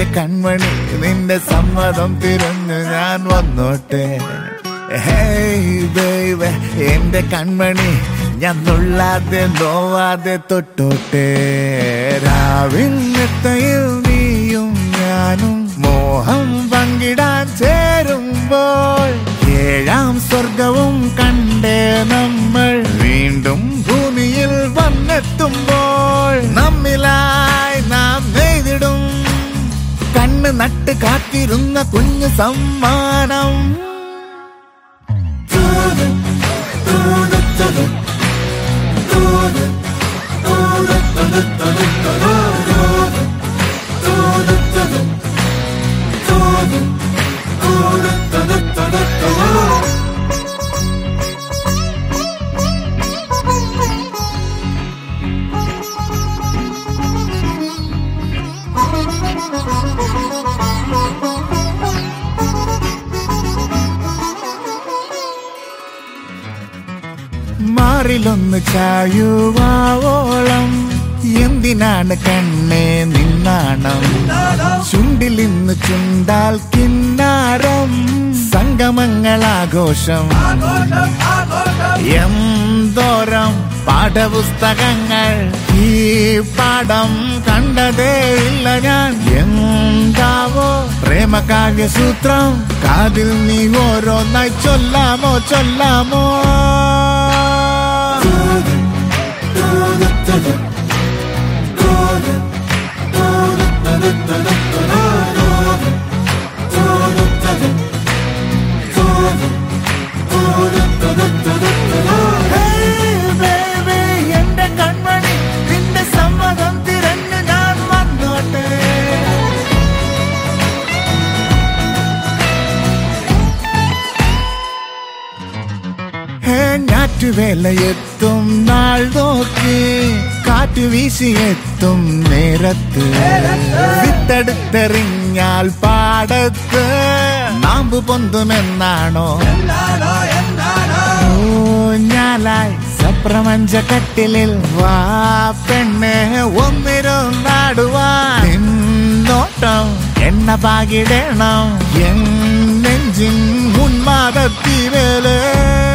കൺമണി നിന്റെ സമ്മതം തിരഞ്ഞു ഞാൻ വന്നോട്ടെ ഹേയ് ബേബേ എന്റെ കൺമണി ഞാൻ നുള്ളാതെ നോവാതെ തൊട്ടോട്ടെ രാവിന്നത്തയിൽ നീയും ഞാനും മോഹം പങ്കിടാൻ ചേരുമ്പോൾ ഏഴാം സ്വർഗവും കണ്ടേ നമ്മൾ വീണ്ടും ഭൂമിയിൽ വന്നെത്തുമ്പോൾ നമ്മിലായി നാം നെയ്തിടും കണ്ണ് നട്ട് കാത്തിരുന്ന കുഞ്ഞു സമ്മാനം മാറിലൊന്ന് ചായുവാവോളം എന്തിനാണ് കണ്ണേ നിന്നാണം ചുണ്ടിൽ ഇന്ന് ചുണ്ടാൽ കിന്നാരം സംഗമങ്ങളാഘോഷം എന്തോരം പാഠപുസ്തകങ്ങൾ ഈ പാഠം കണ്ടതേ ഇല്ല ഞാൻ എന്താവോ പ്രേമകാവ്യ സൂത്രം കാതിൽ നീ ഓരോന്നായി ചൊല്ലാമോ ചൊല്ലാമോ Hey, baby, എന്റെ കൺമണി നിന്റെ സമ്മതം തിരഞ്ഞു ഞാൻ വന്നോട്ടെ ഹേ ഞാറ്റുവേലയെത്തും നാൾ നോക്കി കാറ്റു വീശിയെത്തും നേരത്ത് വിത്തെടുത്തെറിഞ്ഞാൽ പാടത്ത് നാമ്പ് പൊന്തുമെന്നാണോ ഊഞ്ഞാലായി സപ്രമഞ്ച കട്ടിലിൽ വാ പെണ്ണെ ഒന്നിരുന്നാടുവാൻ നിന്നോട്ടം എണ്ണ പാകിടണം എൻ നെഞ്ചിൻ ഉന്മാദത്തിവേലേ